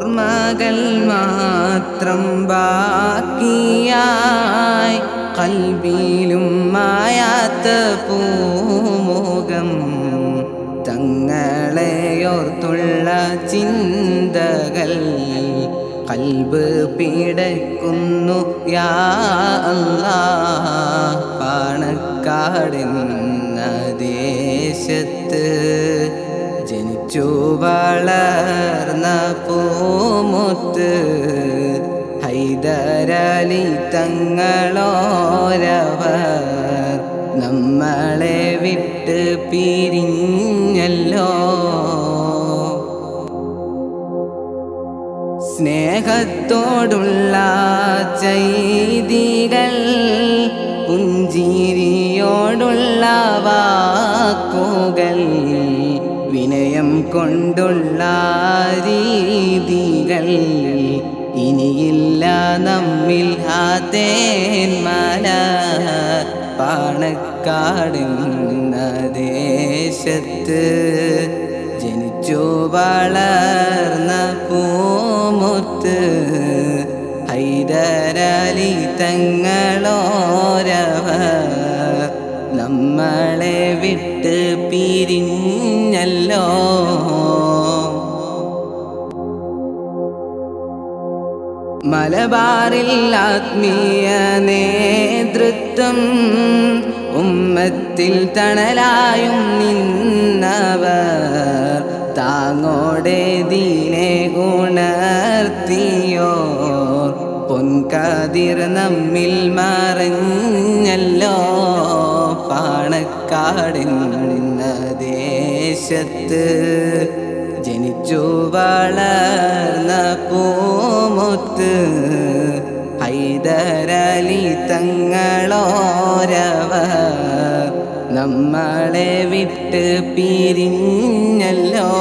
ഓർമ്മകൾ മാത്രം ബാക്കിയായി കൽബിലും മായാത്ത പൂമുഖം തങ്ങളെയോർത്തുള്ള ചിന്തകൾ കൽബ് പിടക്കുന്നു യാ അല്ലാ പാണക്കാടെന്ന ദേശത്ത് ജനിച്ചു വളർന്ന പൂമുത്ത് ഹൈദരലി തങ്ങളോരവർ നമ്മളെ വിട്ട് പിരിഞ്ഞല്ലോ സ്നേഹത്തോടുള്ള ചെയ്തികൾ പുഞ്ചിരിയോടുള്ള വാക്കുകൾ വിനയം കൊണ്ടുള്ള രീതികൾ ഇനിയില്ല നമ്മിൽ ഹാതേന്മല പാണക്കാടെന്ന ദേശത്ത് ജനിച്ചു വളർന്ന പൂമുത്ത് ഹൈദരലി തങ്ങളോരവർ നമ്മളെ വിട്ട് പിരിഞ്ഞല്ലോ മലബാറിൽ ആത്മീയ നേതൃത്വം ഉമ്മത്തിൽ തണലായും നിന്നവർ താങ്ങോടെ ദീനെ ഗുണർത്തിയോ പൊൻകാതിർ നമ്മിൽ മറഞ്ഞല്ലോ പാണക്കാടെന്ന ദേശത്ത് ജനിച്ചു വളർന്ന പൂമുത്ത് ഹൈദരലി തങ്ങളോരവർ നമ്മളെ വിട്ട് പിരിഞ്ഞല്ലോ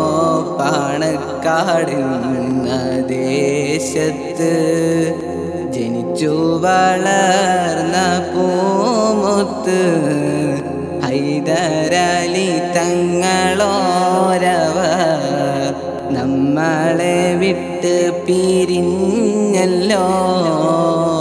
പാണക്കാടെന്ന ദേശത്ത് ജനിച്ചു വളർന്ന പൂമുത്ത് ഹൈദരലി തങ്ങളോരവർ നമ്മളെ വിട്ട് പിരിഞ്ഞല്ലോ